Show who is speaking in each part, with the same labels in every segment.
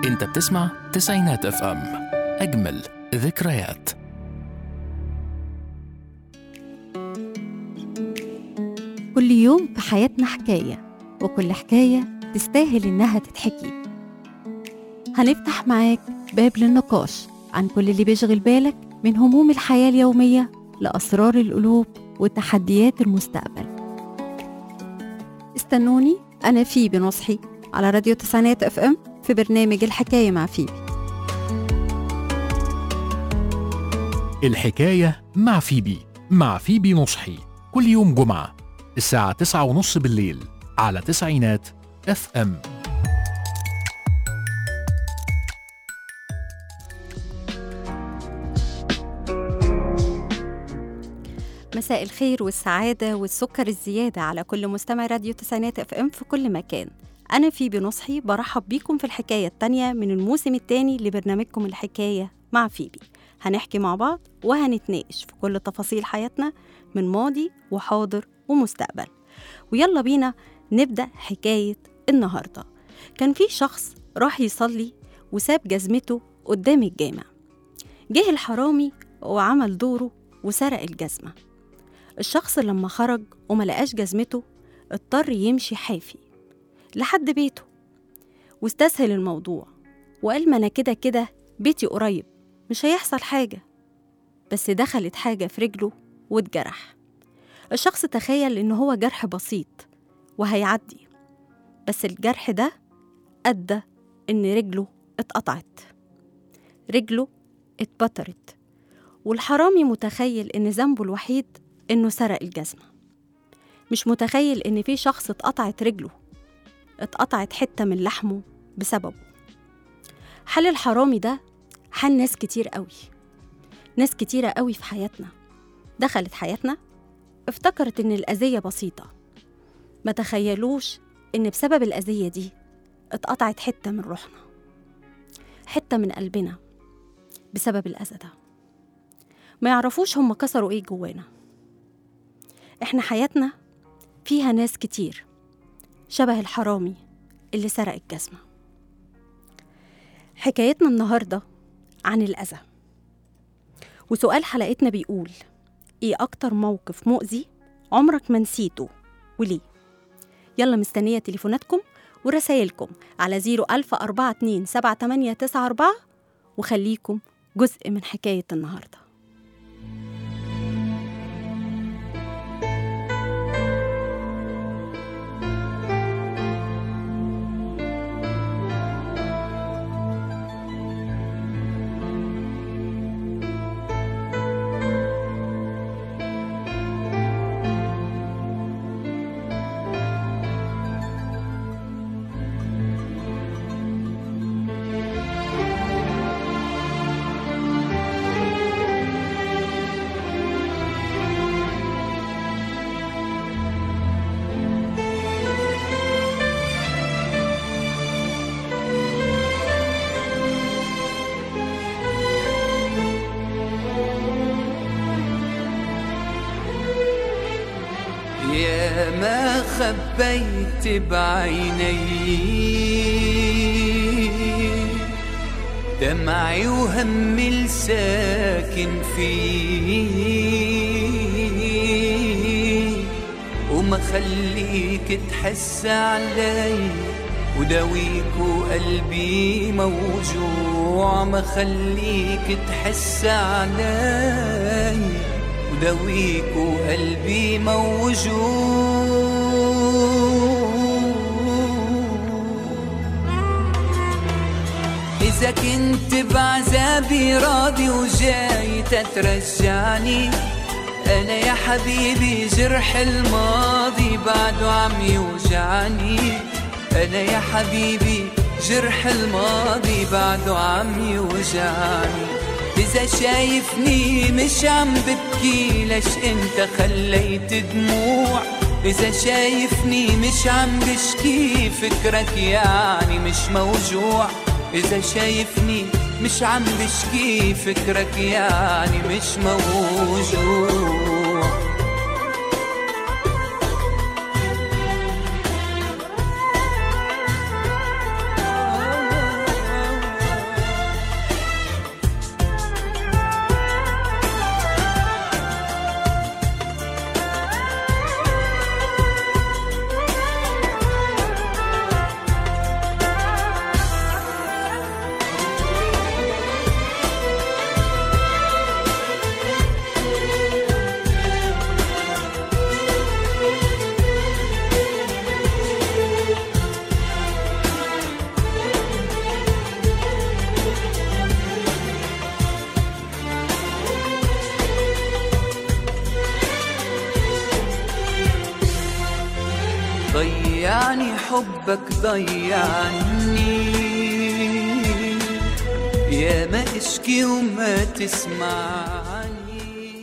Speaker 1: انت بتسمع تسعينات اف ام اجمل ذكريات
Speaker 2: كل يوم في حياتنا حكاية وكل حكاية تستاهل إنها تتحكي هنفتح معاك باب للنقاش عن كل اللي بيشغل بالك من هموم الحياة اليومية لأسرار القلوب وتحديات المستقبل استنوني أنا فيبي نصحي على راديو تسعينات اف ام في برنامج الحكاية مع فيبي
Speaker 1: الحكاية مع فيبي مع فيبي نصحي كل يوم جمعة الساعة تسعة ونص بالليل على تسعينات اف ام
Speaker 2: مساء الخير والسعادة والسكر الزيادة على كل مستمع راديو تسعينات اف ام في كل مكان أنا فيبي نصحي برحب بيكم في الحكاية التانية من الموسم التاني لبرنامجكم الحكاية مع فيبي هنحكي مع بعض وهنتناقش في كل تفاصيل حياتنا من ماضي وحاضر ومستقبل ويلا بينا نبدأ حكاية النهاردة كان في شخص راح يصلي وساب جزمته قدام الجامع جه الحرامي وعمل دوره وسرق الجزمة الشخص لما خرج وما لقاش جزمته اضطر يمشي حافي لحد بيته واستسهل الموضوع وقال ما انا كده كده بيتي قريب مش هيحصل حاجة بس دخلت حاجة في رجله واتجرح الشخص تخيل إن هو جرح بسيط وهيعدي بس الجرح ده أدى إن رجله اتقطعت رجله اتبترت والحرامي متخيل إن ذنبه الوحيد إنه سرق الجزمة مش متخيل إن في شخص اتقطعت رجله اتقطعت حتة من لحمه بسببه حل الحرامي ده حل ناس كتير قوي ناس كتيرة قوي في حياتنا دخلت حياتنا افتكرت إن الأذية بسيطة ما تخيلوش إن بسبب الأذية دي اتقطعت حتة من روحنا حتة من قلبنا بسبب الأذى ده ما يعرفوش هم كسروا إيه جوانا إحنا حياتنا فيها ناس كتير شبه الحرامي اللي سرق الجزمة حكايتنا النهاردة عن الأذى وسؤال حلقتنا بيقول إيه أكتر موقف مؤذي عمرك ما نسيته وليه؟ يلا مستنية تليفوناتكم ورسايلكم على 010427894 وخليكم جزء من حكاية النهارده
Speaker 3: يا ما خبيت بعيني دمعي وهمي الساكن فيه وما خليك تحس علي وداويك وقلبي موجوع ما خليك تحس علي وداويك وقلبي موجوع إذا كنت بعذابي راضي وجاي تترجعني أنا يا حبيبي جرح الماضي بعده عم يوجعني أنا يا حبيبي جرح الماضي بعده عم يوجعني إذا شايفني مش عم ببكي ليش أنت خليت دموع إذا شايفني مش عم بشكي فكرك يعني مش موجوع إذا شايفني مش عم بشكي فكرك يعني مش موجوع ضيعني حبك ضيعني يا ما اشكي وما تسمعني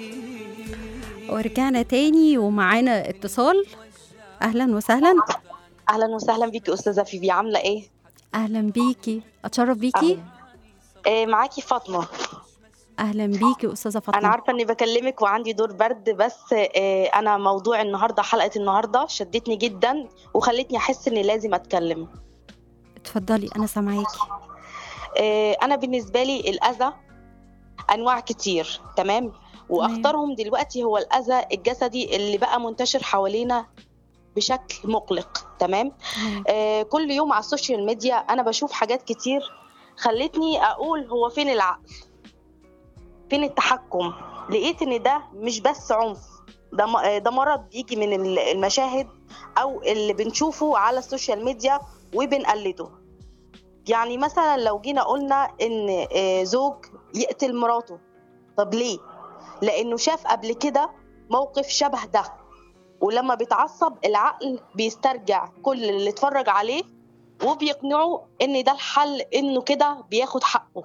Speaker 2: ورجعنا تاني ومعانا اتصال اهلا وسهلا
Speaker 4: اهلا وسهلا بيكي استاذه فيبي عامله ايه
Speaker 2: اهلا بيكي اتشرف بيكي
Speaker 4: أهلاً. إيه معاكي فاطمه
Speaker 2: اهلا بيكي استاذه
Speaker 4: انا
Speaker 2: فاطمه
Speaker 4: عارفه اني بكلمك وعندي دور برد بس إيه انا موضوع النهارده حلقه النهارده شدتني جدا وخلتني احس اني لازم اتكلم
Speaker 2: اتفضلي انا سامعاكي
Speaker 4: إيه انا بالنسبه لي الاذى انواع كتير تمام واخطرهم دلوقتي هو الاذى الجسدي اللي بقى منتشر حوالينا بشكل مقلق تمام
Speaker 2: تمام
Speaker 4: آه، كل يوم على السوشيال ميديا انا بشوف حاجات كتير خلتني اقول هو فين العقل فين التحكم لقيت ان ده مش بس عنف ده م- آه، ده مرض بيجي من ال- المشاهد او اللي بنشوفه على السوشيال ميديا وبنقلده يعني مثلا لو جينا قلنا ان آه، زوج يقتل مراته طب ليه لانه شاف قبل كده موقف شبه ده ولما بيتعصب العقل بيسترجع كل اللي اتفرج عليه وبيقنعه ان ده الحل انه كده بياخد حقه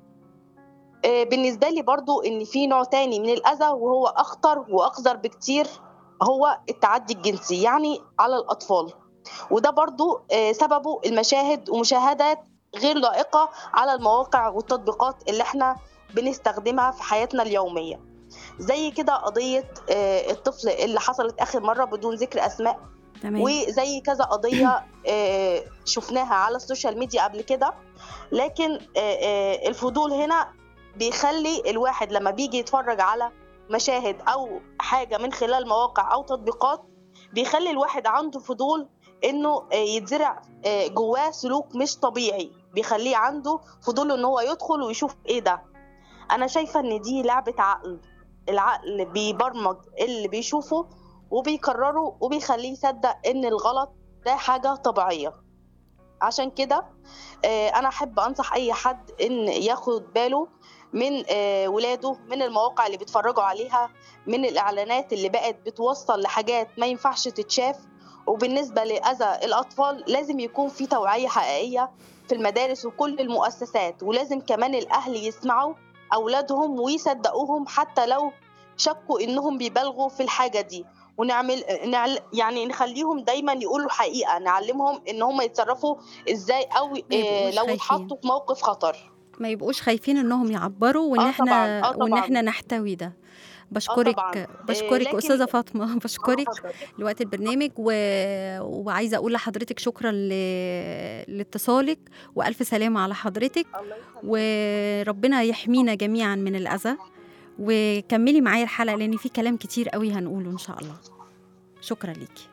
Speaker 4: آه، بالنسبة لي برضو ان في نوع تاني من الاذى وهو اخطر واخطر بكتير هو التعدي الجنسي يعني على الاطفال وده برضو آه، سببه المشاهد ومشاهدات غير لائقة على المواقع والتطبيقات اللي احنا بنستخدمها في حياتنا اليومية زي كده قضية آه، الطفل اللي حصلت آخر مرة بدون ذكر أسماء
Speaker 2: تمام
Speaker 4: وزي كذا قضية آه، شفناها على السوشيال ميديا قبل كده لكن آه، آه، الفضول هنا بيخلي الواحد لما بيجي يتفرج على مشاهد أو حاجة من خلال مواقع أو تطبيقات بيخلي الواحد عنده فضول انه آه، يتزرع آه، جواه سلوك مش طبيعي بيخليه عنده فضول ان هو يدخل ويشوف ايه ده انا شايفه ان دي لعبه عقل العقل بيبرمج اللي بيشوفه وبيكرره وبيخليه يصدق ان الغلط ده حاجه طبيعيه عشان كده آه، انا احب انصح اي حد ان ياخد باله من آه، ولاده من المواقع اللي بيتفرجوا عليها من الاعلانات اللي بقت بتوصل لحاجات ما ينفعش تتشاف وبالنسبه لاذى الاطفال لازم يكون في توعيه حقيقيه في المدارس وكل المؤسسات ولازم كمان الاهل يسمعوا اولادهم ويصدقوهم حتى لو شكوا انهم بيبالغوا في الحاجه دي ونعمل نعل يعني نخليهم دايما يقولوا الحقيقه نعلمهم ان هم يتصرفوا ازاي او آه،
Speaker 2: يبقوش
Speaker 4: لو
Speaker 2: خايفين.
Speaker 4: اتحطوا في موقف خطر
Speaker 2: ما يبقوش خايفين انهم يعبروا وان
Speaker 4: آه
Speaker 2: احنا
Speaker 4: طبعاً، آه
Speaker 2: وان
Speaker 4: طبعاً.
Speaker 2: احنا نحتوي ده
Speaker 4: طبعاً.
Speaker 2: بشكرك
Speaker 4: إيه،
Speaker 2: بشكرك
Speaker 4: لكن-
Speaker 2: استاذه فاطمه بشكرك لوقت البرنامج و... وعايزه اقول لحضرتك شكرا ل... لاتصالك والف سلامه على حضرتك
Speaker 4: الله يخليك.
Speaker 2: وربنا يحمينا جميعا من الاذى وكملي معايا الحلقه لان في كلام كتير قوي هنقوله ان شاء الله شكرا ليكي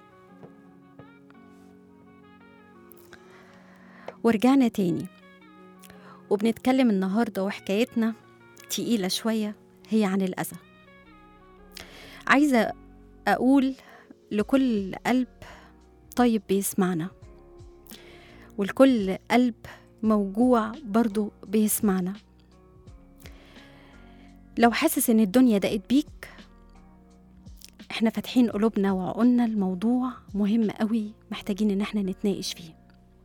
Speaker 2: ورجعنا تاني وبنتكلم النهارده وحكايتنا تقيله شويه هي عن الاذى عايزه اقول لكل قلب طيب بيسمعنا ولكل قلب موجوع برضو بيسمعنا لو حاسس ان الدنيا ضاقت بيك احنا فاتحين قلوبنا وعقولنا الموضوع مهم قوي محتاجين ان احنا نتناقش فيه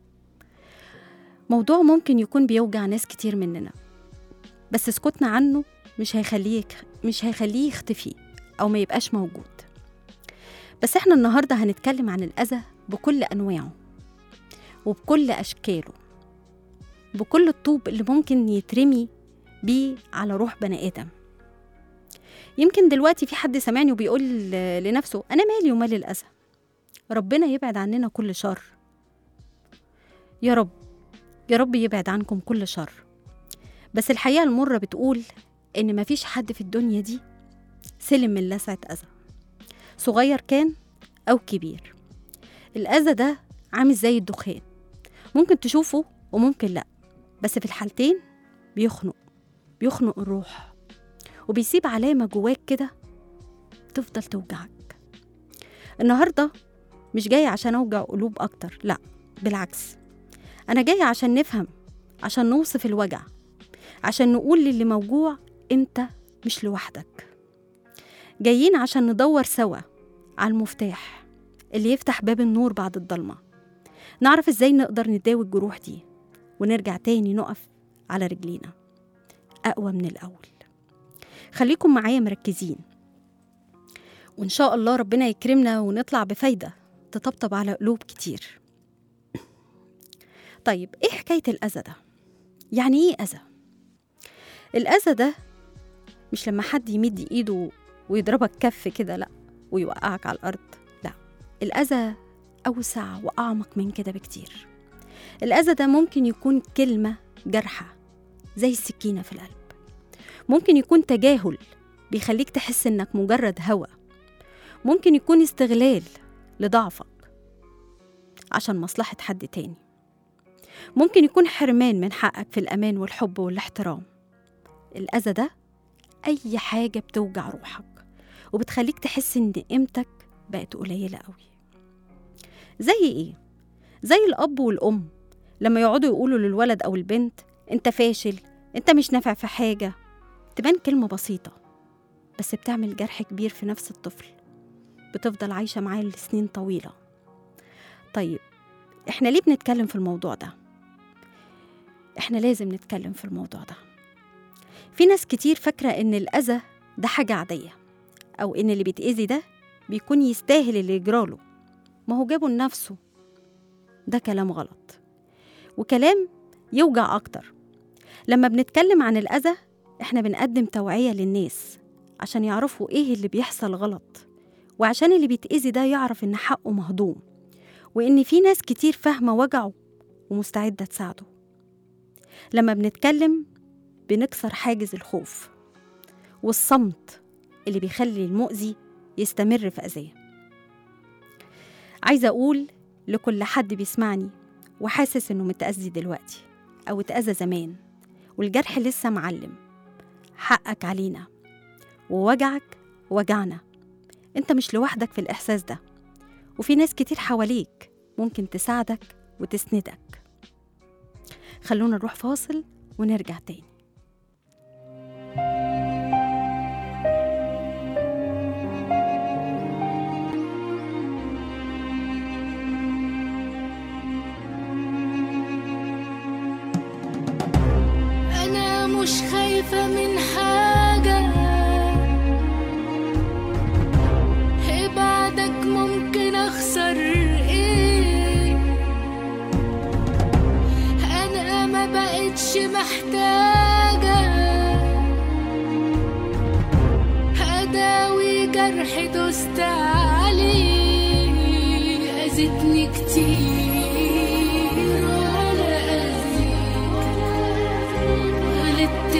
Speaker 2: موضوع ممكن يكون بيوجع ناس كتير مننا بس سكوتنا عنه مش هيخليه مش هيخليه يختفي او ما يبقاش موجود بس احنا النهارده هنتكلم عن الاذى بكل انواعه وبكل اشكاله بكل الطوب اللي ممكن يترمي بيه على روح بني ادم يمكن دلوقتي في حد سامعني وبيقول ل- لنفسه انا مالي ومال الاذى ربنا يبعد عننا كل شر يا رب يا رب يبعد عنكم كل شر بس الحقيقه المره بتقول ان مفيش حد في الدنيا دي سلم من لسعه اذى صغير كان او كبير الاذى ده عامل زي الدخان ممكن تشوفه وممكن لا بس في الحالتين بيخنق بيخنق الروح وبيسيب علامة جواك كده تفضل توجعك النهاردة مش جاية عشان أوجع قلوب أكتر لا بالعكس أنا جاية عشان نفهم عشان نوصف الوجع عشان نقول للي موجوع أنت مش لوحدك جايين عشان ندور سوا على المفتاح اللي يفتح باب النور بعد الضلمة نعرف ازاي نقدر نداوي الجروح دي ونرجع تاني نقف على رجلينا أقوى من الأول خليكم معايا مركزين وإن شاء الله ربنا يكرمنا ونطلع بفايدة تطبطب على قلوب كتير طيب إيه حكاية الأذى ده؟ يعني إيه أذى؟ الأذى ده مش لما حد يمد إيده ويضربك كف كده لأ ويوقعك على الأرض لأ الأذى أوسع وأعمق من كده بكتير الأذى ده ممكن يكون كلمة جارحة زي السكينة في القلب ممكن يكون تجاهل بيخليك تحس إنك مجرد هوى ممكن يكون استغلال لضعفك عشان مصلحة حد تاني ممكن يكون حرمان من حقك في الأمان والحب والاحترام الأذى ده أي حاجة بتوجع روحك وبتخليك تحس إن قيمتك بقت قليلة قوي زي إيه؟ زي الأب والأم لما يقعدوا يقولوا للولد أو البنت أنت فاشل أنت مش نافع في حاجة تبان كلمة بسيطة بس بتعمل جرح كبير في نفس الطفل بتفضل عايشة معاه لسنين طويلة طيب احنا ليه بنتكلم في الموضوع ده؟ احنا لازم نتكلم في الموضوع ده في ناس كتير فاكرة إن الأذى ده حاجة عادية أو إن اللي بيتأذي ده بيكون يستاهل اللي يجراله ما هو جابه لنفسه ده كلام غلط وكلام يوجع أكتر لما بنتكلم عن الأذى إحنا بنقدم توعية للناس عشان يعرفوا إيه اللي بيحصل غلط وعشان اللي بيتأذي ده يعرف إن حقه مهضوم وإن في ناس كتير فاهمة وجعه ومستعدة تساعده لما بنتكلم بنكسر حاجز الخوف والصمت اللي بيخلي المؤذي يستمر في أذاه عايزة أقول لكل حد بيسمعني وحاسس إنه متأذي دلوقتي أو اتأذى زمان والجرح لسه معلم حقك علينا ووجعك وجعنا انت مش لوحدك في الإحساس ده وفي ناس كتير حواليك ممكن تساعدك وتسندك خلونا نروح فاصل ونرجع تاني
Speaker 5: أنا مش خايفة من حاجة بعدك ممكن أخسر إيه أنا ما بقتش محتاجة أداوي جرح دوست عليه أذتني كتير ولا أذيك غلطت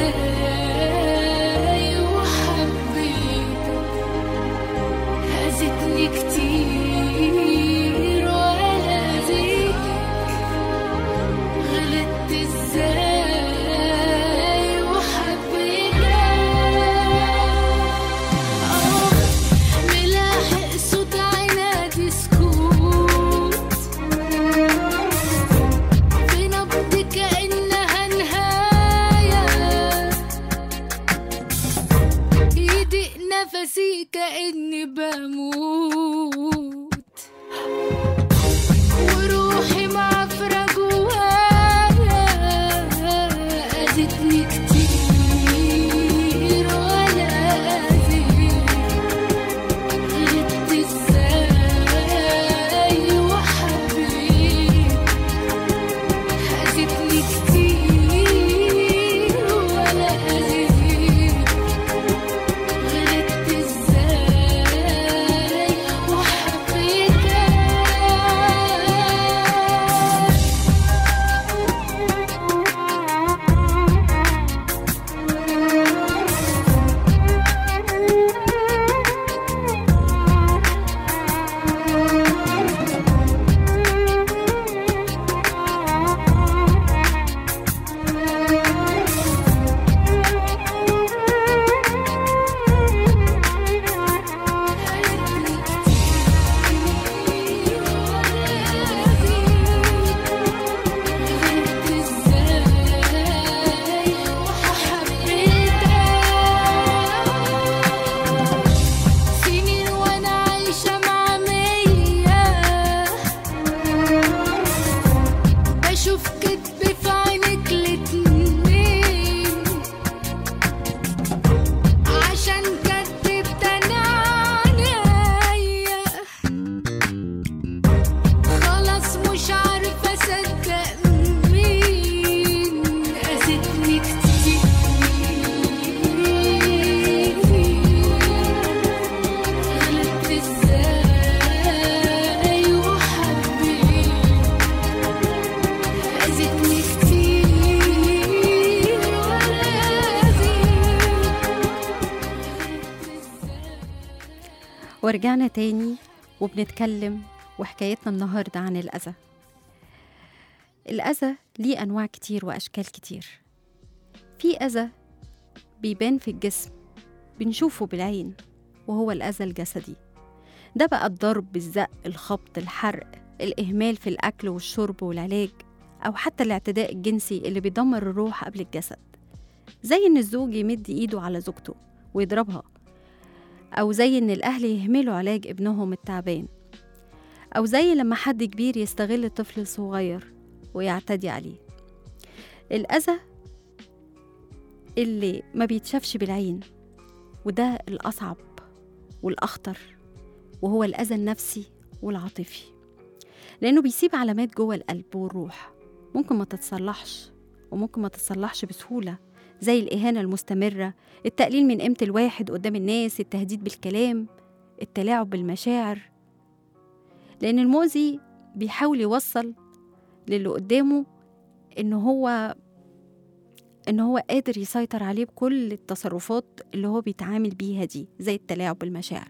Speaker 5: ازاي وحبيتك أذتني كتير ولا أذيك غلطت ازاي وحبيتك آه ملاحق صوت عنادي سكوت في نبض كأنها نهاية
Speaker 2: ورجعنا تاني وبنتكلم وحكايتنا النهاردة عن الأذى الأذى ليه أنواع كتير وأشكال كتير في أذى بيبان في الجسم بنشوفه بالعين وهو الأذى الجسدي ده بقى الضرب الزق الخبط الحرق الإهمال في الأكل والشرب والعلاج أو حتى الاعتداء الجنسي اللي بيدمر الروح قبل الجسد زي إن الزوج يمد إيده على زوجته ويضربها أو زي إن الأهل يهملوا علاج ابنهم التعبان أو زي لما حد كبير يستغل طفل صغير ويعتدي عليه الأذى اللي ما بيتشافش بالعين وده الأصعب والأخطر وهو الأذى النفسي والعاطفي لأنه بيسيب علامات جوه القلب والروح ممكن ما تتصلحش وممكن ما تتصلحش بسهولة زي الإهانة المستمرة التقليل من قيمة الواحد قدام الناس التهديد بالكلام التلاعب بالمشاعر لأن المؤذي بيحاول يوصل للي قدامه إن هو إن هو قادر يسيطر عليه بكل التصرفات اللي هو بيتعامل بيها دي زي التلاعب بالمشاعر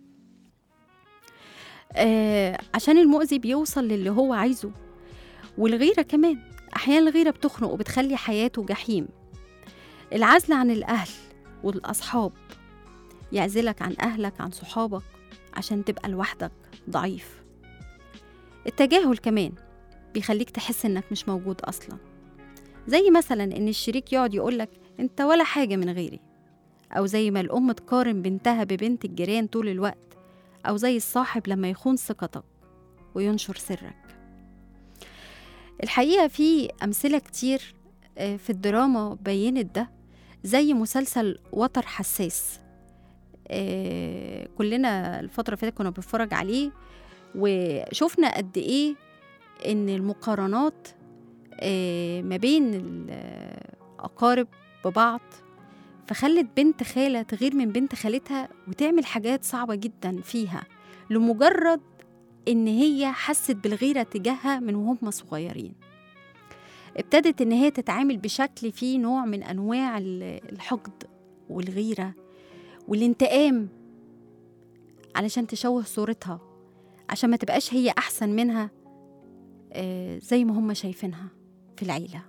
Speaker 2: آه عشان المؤذي بيوصل للي هو عايزه والغيرة كمان أحيانا الغيرة بتخنق وبتخلي حياته جحيم العزل عن الأهل والأصحاب يعزلك عن أهلك عن صحابك عشان تبقى لوحدك ضعيف التجاهل كمان بيخليك تحس إنك مش موجود أصلا زي مثلا إن الشريك يقعد يقولك أنت ولا حاجة من غيري أو زي ما الأم تقارن بنتها ببنت الجيران طول الوقت أو زي الصاحب لما يخون ثقتك وينشر سرك الحقيقة في أمثلة كتير آه، في الدراما بينت ده زي مسلسل وتر حساس آه، كلنا الفترة اللي فاتت كنا بنتفرج عليه وشفنا قد إيه إن المقارنات آه، ما بين الأقارب ببعض فخلت بنت خالة تغير من بنت خالتها وتعمل حاجات صعبة جدا فيها لمجرد إن هي حست بالغيرة تجاهها من وهم صغيرين ابتدت إن هي تتعامل بشكل فيه نوع من أنواع ال- الحقد والغيرة والانتقام علشان تشوه صورتها عشان ما تبقاش هي أحسن منها آه، زي ما هم شايفينها في العيلة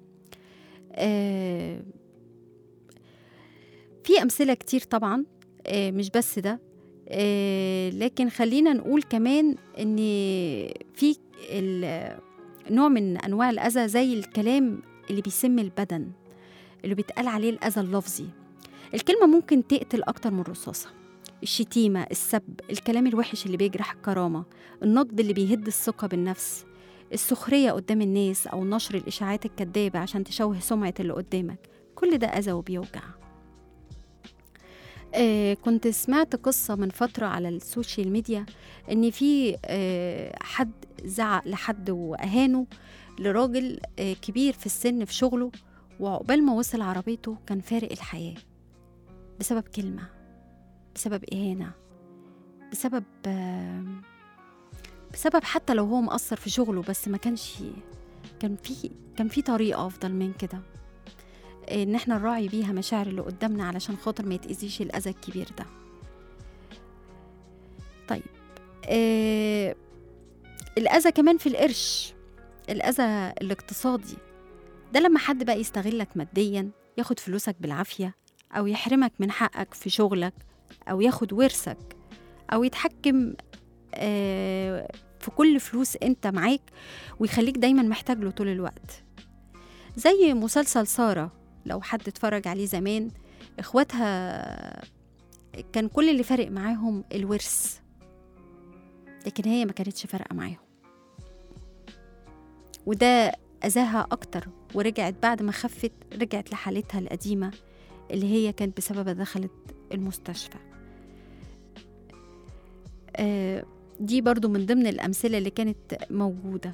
Speaker 2: آه، في أمثلة كتير طبعا آه، مش بس ده آه، لكن خلينا نقول كمان ان في ال- نوع من انواع الاذى زي الكلام اللي بيسم البدن اللي بيتقال عليه الاذى اللفظي الكلمه ممكن تقتل اكتر من رصاصه الشتيمه السب الكلام الوحش اللي بيجرح الكرامه النقد اللي بيهد الثقه بالنفس السخريه قدام الناس او نشر الاشاعات الكذابه عشان تشوه سمعه اللي قدامك كل ده اذى وبيوجع آه كنت سمعت قصة من فترة على السوشيال ميديا إن في آه حد زعق لحد وأهانه لراجل آه كبير في السن في شغله وعقبال ما وصل عربيته كان فارق الحياة بسبب كلمة بسبب إهانة بسبب آه بسبب حتى لو هو مقصر في شغله بس ما كانش كان في كان في طريقة أفضل من كده ان احنا نراعي بيها مشاعر اللي قدامنا علشان خاطر ما يتأذيش الأذى الكبير ده طيب آه الأذى كمان في القرش الأذى الاقتصادي ده لما حد بقى يستغلك ماديا ياخد فلوسك بالعافية أو يحرمك من حقك في شغلك أو ياخد ورثك أو يتحكم آه في كل فلوس انت معاك ويخليك دايما محتاج له طول الوقت زي مسلسل سارة لو حد اتفرج عليه زمان اخواتها كان كل اللي فارق معاهم الورث لكن هي ما كانتش فارقة معاهم وده أذاها أكتر ورجعت بعد ما خفت رجعت لحالتها القديمة اللي هي كانت بسببها دخلت المستشفى آه، دي برضو من ضمن الأمثلة اللي كانت موجودة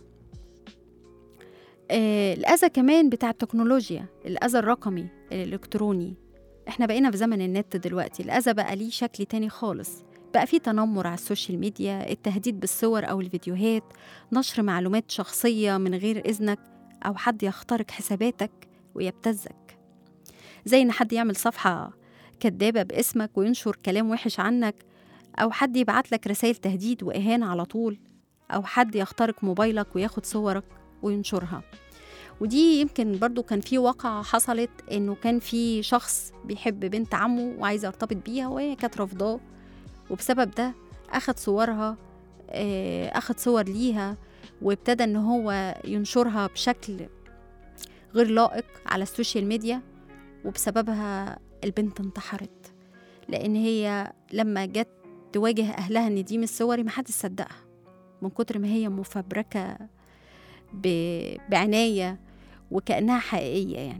Speaker 2: آه، الأذى كمان بتاع التكنولوجيا الأذى الرقمي الإلكتروني احنا بقينا في زمن النت دلوقتي الأذى بقى ليه شكل تاني خالص بقى في تنمر على السوشيال ميديا التهديد بالصور أو الفيديوهات نشر معلومات شخصية من غير إذنك أو حد يخترق حساباتك ويبتزك زي إن حد يعمل صفحة كدابة باسمك وينشر كلام وحش عنك أو حد يبعت لك رسائل تهديد وإهانة على طول أو حد يخترق موبايلك وياخد صورك وينشرها ودي يمكن برضو كان في واقعة حصلت إنه كان في شخص بيحب بنت عمه وعايز يرتبط بيها وهي كانت رافضاه وبسبب ده أخد صورها آه، أخد صور ليها وابتدى إن هو ينشرها بشكل غير لائق على السوشيال ميديا وبسببها البنت انتحرت لأن هي لما جت تواجه أهلها إن دي مش صوري محدش صدقها من كتر ما هي مفبركة ب- بعناية وكأنها حقيقية يعني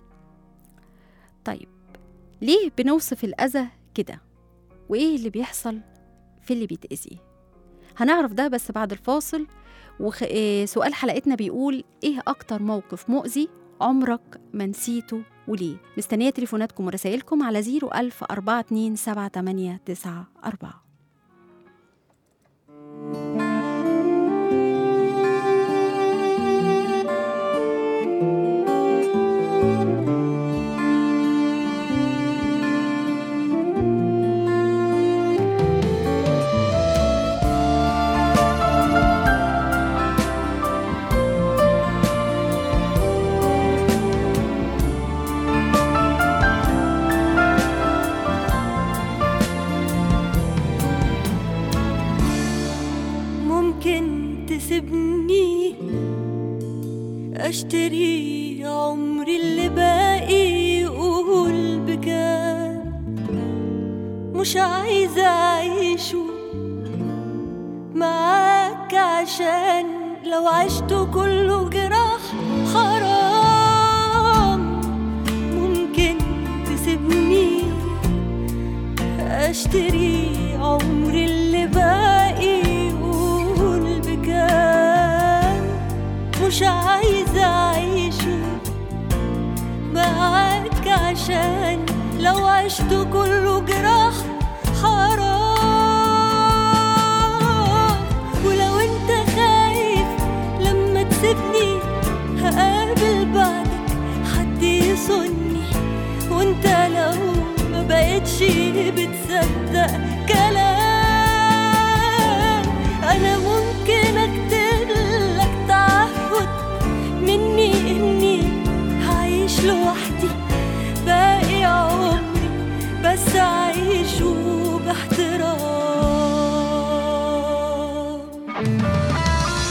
Speaker 2: طيب ليه بنوصف الأذى كده وإيه اللي بيحصل في اللي بيتأذي هنعرف ده بس بعد الفاصل وسؤال حلقتنا بيقول إيه أكتر موقف مؤذي عمرك ما نسيته وليه مستنية تليفوناتكم ورسائلكم على 01000 42 78 94
Speaker 6: ممكن تسيبني اشتري عمري اللي باقي قول بكام مش عايزة اعيشه معاك عشان لو عشت كله جراح حرام ممكن تسيبني اشتري عمري اللي باقي قول بكام مش عايزة اعيشه معاك عشان لو عشت كله جراح حرام ولو انت خايف لما تسيبني هقابل بعدك حد يصني وانت لو ما بقتش بتصدق كلام انا ممكن اكتب لك تعهد مني اني هعيش لوحدي باقي عمري بس اعيشه باحترام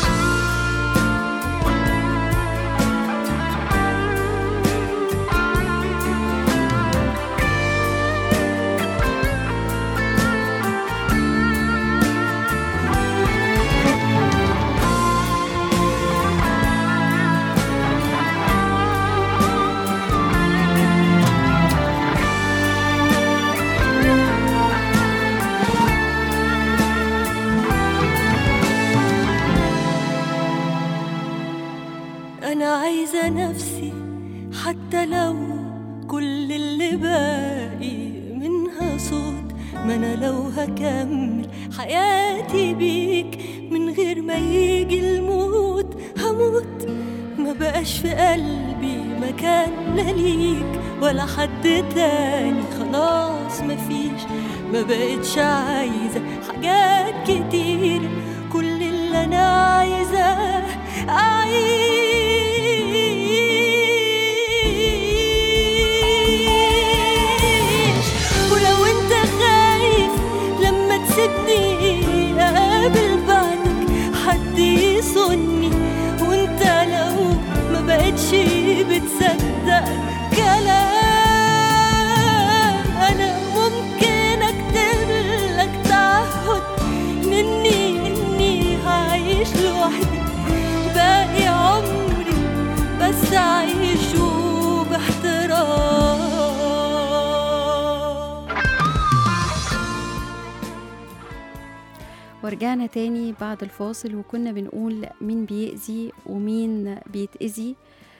Speaker 6: أنا عايزة نفسي حتى لو كل اللي باقي منها صوت ما أنا لو هكمل حياتي بيك من غير ما يجي الموت هموت ما بقاش في قلبي مكان لا ليك ولا حد تاني خلاص مفيش ما بقتش عايزة حاجات كتير كل اللي أنا عايزاه أعيش ولو أنت خايف لما تسيبني أقابل بعدك حد يصني وأنت لو ما بقتش بتصدق كلام أنا ممكن أكتب لك تعهد مني إني هعيش لوحدي باقي عمري بس أعيشه باحترام
Speaker 2: ورجعنا تاني بعد الفاصل وكنا بنقول مين بيأذي ومين بيتأذي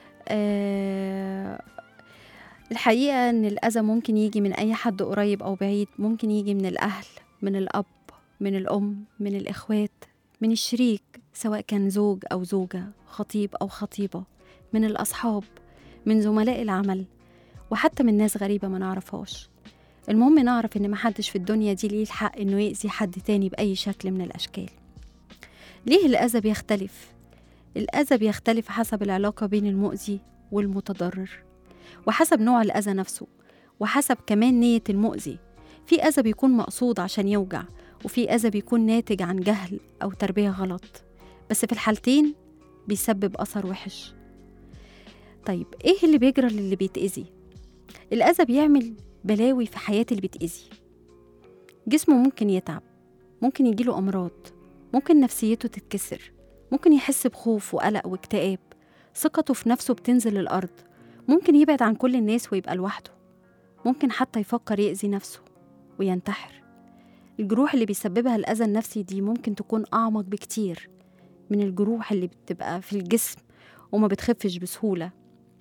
Speaker 2: آه الحقيقة إن الأذى ممكن يجي من أي حد قريب أو بعيد ممكن يجي من الأهل من الأب من الأم من الإخوات من الشريك سواء كان زوج أو زوجة خطيب أو خطيبة من الأصحاب من زملاء العمل وحتى من ناس غريبة ما نعرفهاش المهم نعرف إن محدش في الدنيا دي ليه الحق إنه يأذي حد تاني بأي شكل من الأشكال ليه الأذى بيختلف؟ الأذى بيختلف حسب العلاقة بين المؤذي والمتضرر وحسب نوع الأذى نفسه وحسب كمان نية المؤذي في أذى بيكون مقصود عشان يوجع وفي أذى بيكون ناتج عن جهل أو تربية غلط بس في الحالتين بيسبب أثر وحش طيب إيه اللي بيجرى للي بيتأذي؟ الأذى بيعمل بلاوي في حياة اللي بيتأذي جسمه ممكن يتعب ممكن يجيله أمراض ممكن نفسيته تتكسر ممكن يحس بخوف وقلق واكتئاب ثقته في نفسه بتنزل الأرض ممكن يبعد عن كل الناس ويبقى لوحده ممكن حتى يفكر يأذي نفسه وينتحر الجروح اللي بيسببها الأذى النفسي دي ممكن تكون أعمق بكتير من الجروح اللي بتبقى في الجسم وما بتخفش بسهولة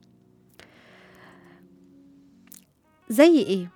Speaker 2: زي إيه؟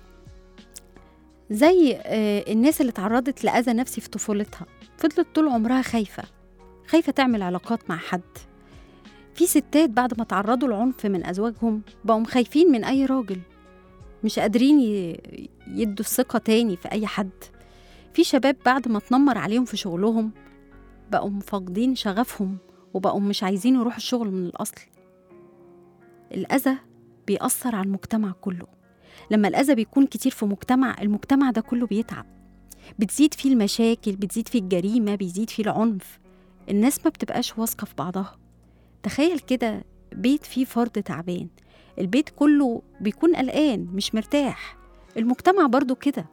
Speaker 2: زي آه الناس اللي اتعرضت لأذى نفسي في طفولتها فضلت طول عمرها خايفة خايفة تعمل علاقات مع حد في ستات بعد ما تعرضوا لعنف من أزواجهم بقوا خايفين من أي راجل مش قادرين ي- يدوا الثقة تاني في أي حد في شباب بعد ما اتنمر عليهم في شغلهم بقوا فاقدين شغفهم وبقوا مش عايزين يروحوا الشغل من الأصل الأذى بيأثر على المجتمع كله لما الأذى بيكون كتير في مجتمع المجتمع ده كله بيتعب بتزيد فيه المشاكل بتزيد فيه الجريمة بيزيد فيه العنف الناس ما بتبقاش واثقة في بعضها تخيل كده بيت فيه فرد تعبان البيت كله بيكون قلقان مش مرتاح المجتمع برضو كده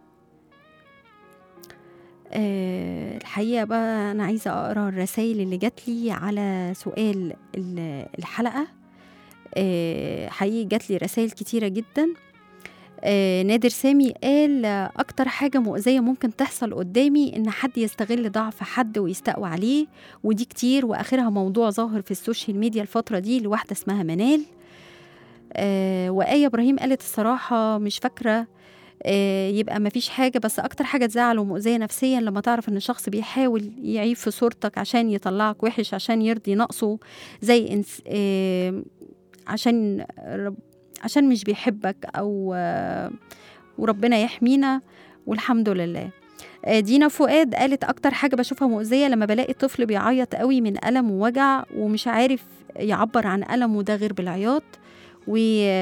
Speaker 2: أه الحقيقة بقى أنا عايزة أقرأ الرسائل اللي جات لي على سؤال ال- الحلقة أه حقيقي جات لي رسائل كتيرة جدا أه نادر سامي قال آه، أكتر حاجة مؤذية ممكن تحصل قدامي إن حد يستغل ضعف حد ويستقوى عليه ودي كتير وآخرها موضوع ظاهر في السوشيال ميديا الفترة دي لواحدة اسمها منال آه وآية إبراهيم قالت الصراحة مش فاكرة آه يبقى مفيش حاجة بس أكتر حاجة تزعل ومؤذية نفسيا لما تعرف إن شخص بيحاول يعيب في صورتك عشان يطلعك وحش عشان يرضي نقصه زي إنس آه عشان رب عشان مش بيحبك أو آه وربنا يحمينا والحمد لله آه، دينا فؤاد قالت أكتر حاجة بشوفها مؤذية لما بلاقي طفل بيعيط قوي من ألم ووجع ومش عارف يعبر عن ألمه ده غير بالعياط و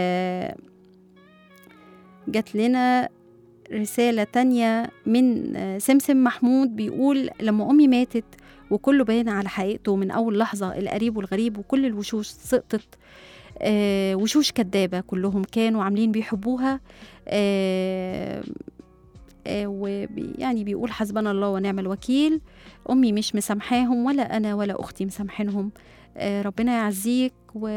Speaker 2: جات لنا رسالة تانية من آه، سمسم محمود بيقول لما أمي ماتت وكله بان على حقيقته من أول لحظة القريب والغريب وكل الوشوش سقطت آه وشوش كدابة كلهم كانوا عاملين بيحبوها آه آه وبي يعني بيقول حسبنا الله ونعم الوكيل أمي مش مسامحاهم ولا أنا ولا أختي مسامحينهم آه ربنا يعزيك و...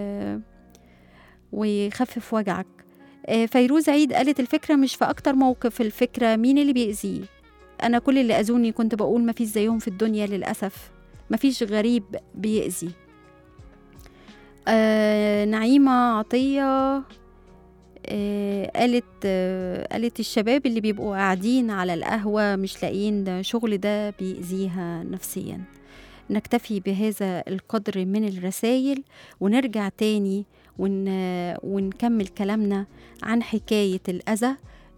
Speaker 2: ويخفف وجعك آه، فيروز عيد قالت الفكرة مش في أكتر موقف الفكرة مين اللي بيأذيه أنا كل اللي أذوني كنت بقول مفيش زيهم في الدنيا للأسف مفيش غريب بيأذي آه نعيمة عطية آه قالت آه قالت الشباب اللي بيبقوا قاعدين على القهوة مش لاقيين ده شغل ده بيأذيها نفسيا نكتفي بهذا القدر من الرسائل ونرجع تاني ون... ونكمل كلامنا عن حكاية الأذى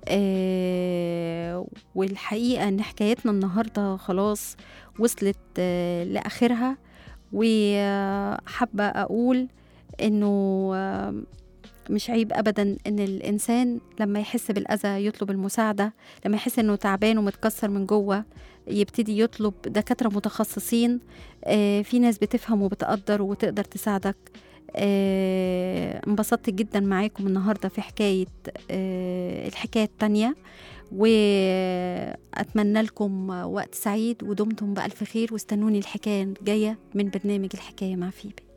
Speaker 2: آه والحقيقة إن حكايتنا النهاردة خلاص وصلت آه لآخرها وحابة أقول إنه آه مش عيب أبدا إن الإنسان لما يحس بالأذى يطلب المساعدة لما يحس إنه تعبان ومتكسر من جوه يبتدي يطلب دكاترة متخصصين آه في ناس بتفهم وبتقدر وتقدر تساعدك آه، انبسطت جدا معاكم النهارده في حكايه آه، الحكايه التانية واتمنى لكم وقت سعيد ودمتم بالف خير واستنوني الحكايه الجايه من برنامج الحكايه مع فيبي